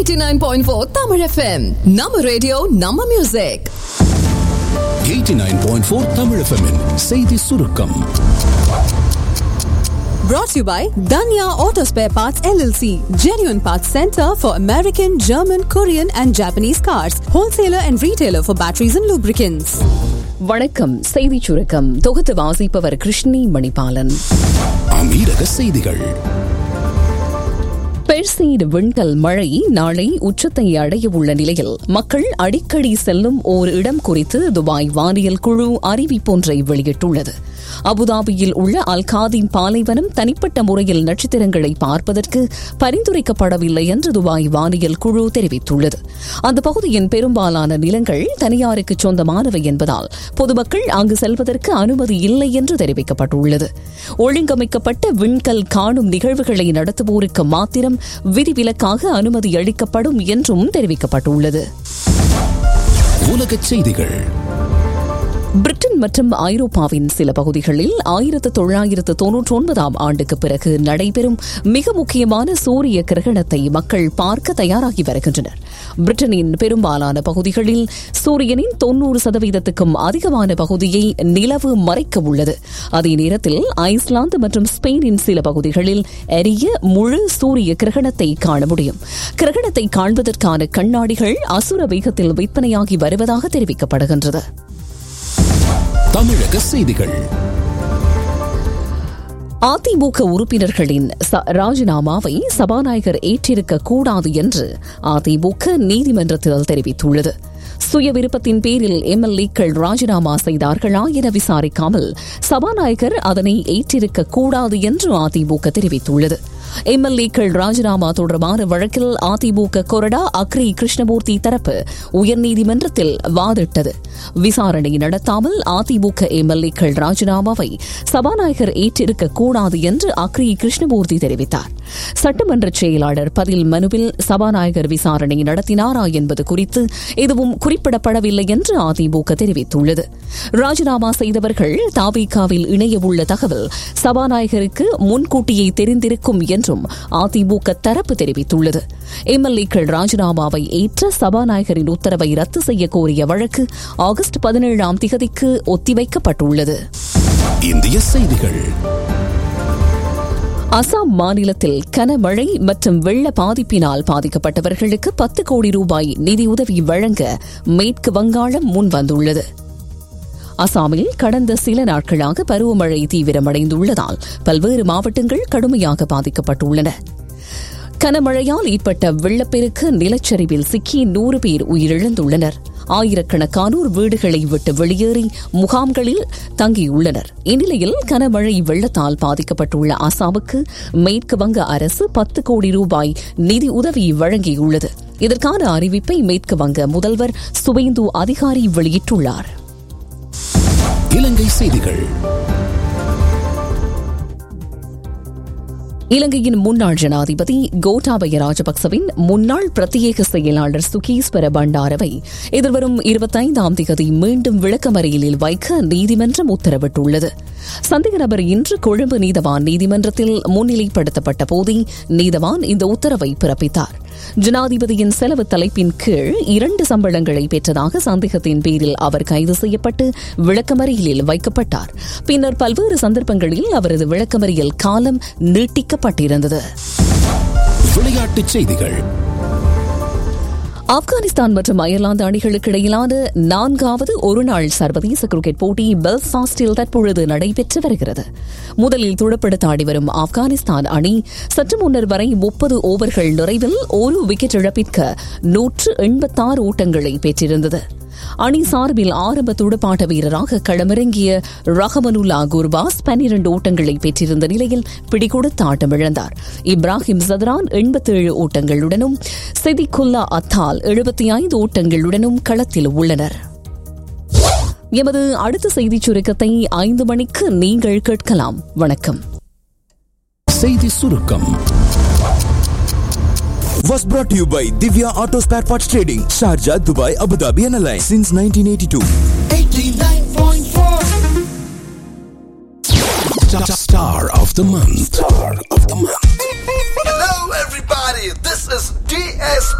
89.4 Tamil FM. நம்ம radio நம்ம music 89.4 Tamil FM -இன் செய்தி சுருக்கம் brought to you by Danya Auto Spare Parts LLC, genuine parts center for American, German, Korean and Japanese cars, wholesaler and retailer for batteries and lubricants. வணக்கம் செய்திச் சுருக்கம் தொகுத்து வாசிப்பவர் கிருஷ்ணி மணிபாலன் அமீரக செய்திகள் பெர்சீடு விண்கல் மழை நாளை உச்சத்தை அடைய உள்ள நிலையில் மக்கள் அடிக்கடி செல்லும் ஓர் இடம் குறித்து துபாய் வானியல் குழு அறிவிப்பொன்றை வெளியிட்டுள்ளது அபுதாபியில் உள்ள அல்காதீம் பாலைவனம் தனிப்பட்ட முறையில் நட்சத்திரங்களை பார்ப்பதற்கு பரிந்துரைக்கப்படவில்லை என்று துபாய் வானியல் குழு தெரிவித்துள்ளது அந்த பகுதியின் பெரும்பாலான நிலங்கள் தனியாருக்கு சொந்தமானவை என்பதால் பொதுமக்கள் அங்கு செல்வதற்கு அனுமதி இல்லை என்று தெரிவிக்கப்பட்டுள்ளது ஒழுங்கமைக்கப்பட்ட விண்கல் காணும் நிகழ்வுகளை நடத்துவோருக்கு மாத்திரம் விதிவிலக்காக அனுமதி அளிக்கப்படும் என்றும் தெரிவிக்கப்பட்டுள்ளது உலகச் செய்திகள் பிரிட்டன் மற்றும் ஐரோப்பாவின் சில பகுதிகளில் ஆயிரத்து தொள்ளாயிரத்து தொன்னூற்றி ஒன்பதாம் ஆண்டுக்கு பிறகு நடைபெறும் மிக முக்கியமான சூரிய கிரகணத்தை மக்கள் பார்க்க தயாராகி வருகின்றனர் பிரிட்டனின் பெரும்பாலான பகுதிகளில் சூரியனின் தொன்னூறு சதவீதத்துக்கும் அதிகமான பகுதியை நிலவு மறைக்க உள்ளது அதே நேரத்தில் ஐஸ்லாந்து மற்றும் ஸ்பெயினின் சில பகுதிகளில் எரிய முழு சூரிய கிரகணத்தை காண முடியும் கிரகணத்தை காண்பதற்கான கண்ணாடிகள் அசுர வேகத்தில் விற்பனையாகி வருவதாக தெரிவிக்கப்படுகின்றது தமிழக செய்திகள் அதிமுக உறுப்பினர்களின் ச- ராஜினாமாவை சபாநாயகர் ஏற்றிருக்க கூடாது என்று அதிமுக நீதிமன்றத்தில் தெரிவித்துள்ளது சுய விருப்பத்தின் பேரில் எம்எல்ஏக்கள் ராஜினாமா செய்தார்களா என விசாரிக்காமல் சபாநாயகர் அதனை ஏற்றிருக்க கூடாது என்று அதிமுக தெரிவித்துள்ளது எம்எல்ஏக்கள் ராஜினாமா தொடர்பான வழக்கில் அதிமுக கொறடா அக்ரி கிருஷ்ணமூர்த்தி தரப்பு உயர்நீதிமன்றத்தில் வாதிட்டது விசாரணை நடத்தாமல் அதிமுக எம்எல்ஏக்கள் ராஜினாமாவை சபாநாயகர் ஏற்றிருக்க கூடாது என்று அக்ரி கிருஷ்ணமூர்த்தி தெரிவித்தார் சட்டமன்ற செயலாளர் பதில் மனுவில் சபாநாயகர் விசாரணை நடத்தினாரா என்பது குறித்து எதுவும் குறிப்பிடப்படவில்லை என்று அதிமுக தெரிவித்துள்ளது ராஜினாமா செய்தவர்கள் தாவிகாவில் இணையவுள்ள தகவல் சபாநாயகருக்கு முன்கூட்டியே தெரிந்திருக்கும் என்றும் அதிமுக தரப்பு தெரிவித்துள்ளது எம்எல்ஏக்கள் ராஜினாமாவை ஏற்ற சபாநாயகரின் உத்தரவை ரத்து செய்ய கோரிய வழக்கு ஆகஸ்ட் பதினேழாம் திகதிக்கு ஒத்திவைக்கப்பட்டுள்ளது இந்திய செய்திகள் அசாம் மாநிலத்தில் கனமழை மற்றும் வெள்ள பாதிப்பினால் பாதிக்கப்பட்டவர்களுக்கு பத்து கோடி ரூபாய் நிதியுதவி வழங்க மேற்கு வங்காளம் முன்வந்துள்ளது அசாமில் கடந்த சில நாட்களாக பருவமழை தீவிரமடைந்துள்ளதால் பல்வேறு மாவட்டங்கள் கடுமையாக பாதிக்கப்பட்டுள்ளன கனமழையால் ஏற்பட்ட வெள்ளப்பெருக்கு நிலச்சரிவில் சிக்கி நூறு பேர் உயிரிழந்துள்ளனர் ஆயிரக்கணக்கானோர் வீடுகளை விட்டு வெளியேறி முகாம்களில் தங்கியுள்ளனர் இந்நிலையில் கனமழை வெள்ளத்தால் பாதிக்கப்பட்டுள்ள அசாமுக்கு மேற்கு வங்க அரசு பத்து கோடி ரூபாய் நிதி உதவி வழங்கியுள்ளது இதற்கான அறிவிப்பை மேற்கு வங்க முதல்வர் சுவேந்து அதிகாரி வெளியிட்டுள்ளார் இலங்கை செய்திகள் இலங்கையின் முன்னாள் ஜனாதிபதி கோட்டாபய ராஜபக்சவின் முன்னாள் பிரத்யேக செயலாளர் சுகீஸ்வர பண்டாரவை எதிர்வரும் இருபத்தைந்தாம் தேதி மீண்டும் விளக்கமறியலில் வைக்க நீதிமன்றம் உத்தரவிட்டுள்ளது சந்தேக நபர் இன்று கொழும்பு நீதவான் நீதிமன்றத்தில் முன்னிலைப்படுத்தப்பட்ட போதே நீதவான் இந்த உத்தரவை பிறப்பித்தார் ஜனாதிபதியின் செலவு தலைப்பின் கீழ் இரண்டு சம்பளங்களை பெற்றதாக சந்தேகத்தின் பேரில் அவர் கைது செய்யப்பட்டு விளக்கமறியலில் வைக்கப்பட்டார் பின்னர் பல்வேறு சந்தர்ப்பங்களில் அவரது விளக்கமறியல் காலம் நீட்டிக்கப்பட்டிருந்தது விளையாட்டுச் செய்திகள் ஆப்கானிஸ்தான் மற்றும் அயர்லாந்து அணிகளுக்கு இடையிலான நான்காவது ஒருநாள் சர்வதேச கிரிக்கெட் போட்டி பெல்ஃபாஸ்டில் தற்பொழுது நடைபெற்று வருகிறது முதலில் துடுப்படுத்த ஆடி வரும் ஆப்கானிஸ்தான் அணி சற்று முன்னர் வரை முப்பது ஓவர்கள் நிறைவில் ஒரு விக்கெட் இழப்பிற்கு நூற்று எண்பத்தாறு ஓட்டங்களை பெற்றிருந்தது அணி சார்பில் ஆரம்ப துடுப்பாட்ட வீரராக களமிறங்கிய ரஹமனுல்லா குர்பாஸ் பன்னிரண்டு ஓட்டங்களை பெற்றிருந்த நிலையில் பிடிகொடுத்து ஆட்டமிழந்தார் இப்ராஹிம் சதரான் எண்பத்தேழு ஓட்டங்களுடனும் செதிகுல்லா அத்தால் எழுபத்தி ஐந்து ஓட்டங்களுடனும் களத்தில் உள்ளனர் எமது அடுத்த செய்திச் சுருக்கத்தை ஐந்து மணிக்கு நீங்கள் கேட்கலாம் வணக்கம் செய்தி சுருக்கம் was brought to you by Divya Auto Spare Parts Trading, Sharjah, Dubai, Abu Dhabi and Alliance since 1982. Star of the month. Star of the month. Hello, everybody. This is DSP.